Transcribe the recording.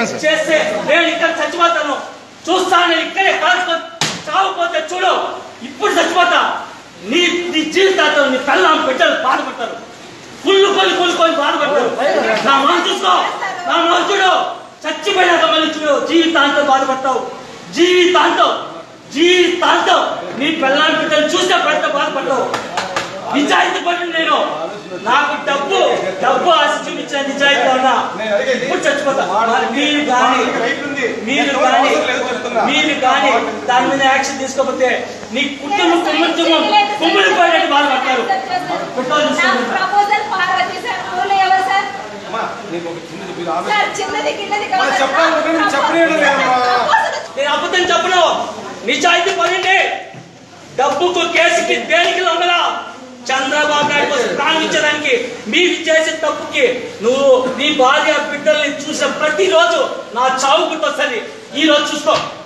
చెప్పండి సార్. చేస్తే నేను ఇక్కడ చచ్చిపోతాను చూస్తాను నేను ఇక్కడే కాల్చుకొని చావపోతే చూడు ఇప్పుడు చచ్చిపోతా నీ నీ జీవితాంతం నీ పిల్లలు బిడ్డలు బాధపడతారు కుళ్ళు కొల్లి కొలుకొని బాధపడతారు నా మనం చూసుకో నా మనం చూడు చచ్చిపోయినాక మళ్ళీ చూడు జీవితాంతం బాధపడతావు జీవితాంతం జీవితాంతం నీ పిల్లల బిడ్డలు చూస్తే పడితే బాధపడతావు నిజాయితీ పడి నేను నాకు డబ్బు డబ్బు ఆశ చూపించిన నిజాయితీ ఉన్నా ఇప్పుడు చచ్చిపోతా మరి మీరు కానీ మీరు కానీ మీరు కానీ దాని మీద యాక్షన్ తీసుకోకపోతే నీ కుటుంబం కుటుంబం కుమ్మిడి పోయినట్టు బాధపడతారు ఫోటోలు నా తీసుకుంటా. ప్రపోజల్ పార్వతి సార్ ఊళ్ళో ఎవరు సార్ సార్ చిన్నది కిందది కాదు సార్. చెప్పాలంటే నేను చెప్పలేను లేదమ్మా. ప్రపోజల్ నేను అబద్ధం చెప్పను నిజాయితీ పడండి డబ్బుకు కేసుకి దేనికి లొంగలా చంద్రబాబు నాయుడు కోసం ప్రాణం ఇచ్చడానికి మీరు చేసే తప్పుకి నువ్వు నీ భార్య బిడ్డల్ని చూసిన ప్రతిరోజు నా చావు గుర్తొస్తుంది ఈ రోజు చూసుకో